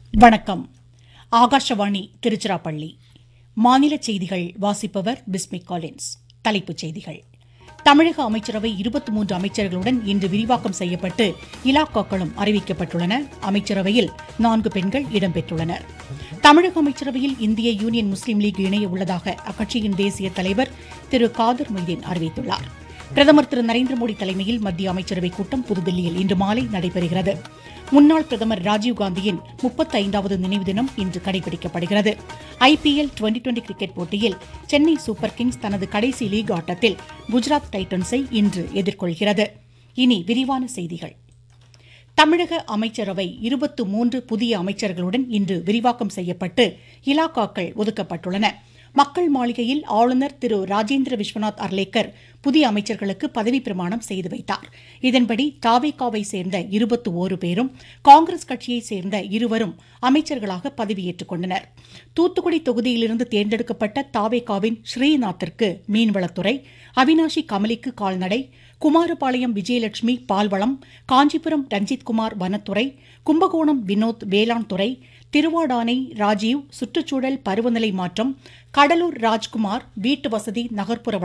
வணக்கம் ஆகாஷவாணி திருச்சிராப்பள்ளி மாநில செய்திகள் வாசிப்பவர் பிஸ்மிக் காலின்ஸ் தலைப்புச் செய்திகள் தமிழக அமைச்சரவை இருபத்தி மூன்று அமைச்சர்களுடன் இன்று விரிவாக்கம் செய்யப்பட்டு இலாக்காக்களும் அறிவிக்கப்பட்டுள்ளன அமைச்சரவையில் நான்கு பெண்கள் இடம்பெற்றுள்ளனர் தமிழக அமைச்சரவையில் இந்திய யூனியன் முஸ்லீம் லீக் இணைய உள்ளதாக அக்கட்சியின் தேசிய தலைவர் திரு காதர் மொய்தீன் அறிவித்துள்ளார் பிரதமர் திரு நரேந்திர மோடி தலைமையில் மத்திய அமைச்சரவைக் கூட்டம் புதுதில்லியில் இன்று மாலை நடைபெறுகிறது முன்னாள் பிரதமர் ராஜீவ்காந்தியின் முப்பத்தைந்தாவது நினைவு தினம் இன்று கடைபிடிக்கப்படுகிறது ஐபிஎல் டுவெண்டி டுவெண்டி கிரிக்கெட் போட்டியில் சென்னை சூப்பர் கிங்ஸ் தனது கடைசி லீக் ஆட்டத்தில் குஜராத் டைட்டன்ஸை இன்று எதிர்கொள்கிறது இனி விரிவான செய்திகள் தமிழக அமைச்சரவை இருபத்து மூன்று புதிய அமைச்சர்களுடன் இன்று விரிவாக்கம் செய்யப்பட்டு இலாக்காக்கள் ஒதுக்கப்பட்டுள்ளன மக்கள் மாளிகையில் ஆளுநர் திரு ராஜேந்திர விஸ்வநாத் அர்லேக்கர் புதிய அமைச்சர்களுக்கு பதவி பிரமாணம் செய்து வைத்தார் இதன்படி தாவேகாவை சேர்ந்த இருபத்து ஓரு பேரும் காங்கிரஸ் கட்சியைச் சேர்ந்த இருவரும் அமைச்சர்களாக பதவியேற்றுக் கொண்டனர் தூத்துக்குடி தொகுதியிலிருந்து தேர்ந்தெடுக்கப்பட்ட தாவேகாவின் ஸ்ரீநாத்திற்கு மீன்வளத்துறை அவினாஷி கமலிக்கு கால்நடை குமாரபாளையம் விஜயலட்சுமி பால்வளம் காஞ்சிபுரம் ரஞ்சித்குமார் வனத்துறை கும்பகோணம் வினோத் வேளாண் துறை திருவாடானை ராஜீவ் சுற்றுச்சூழல் பருவநிலை மாற்றம் கடலூர் ராஜ்குமார் வீட்டு வசதி நகர்ப்புற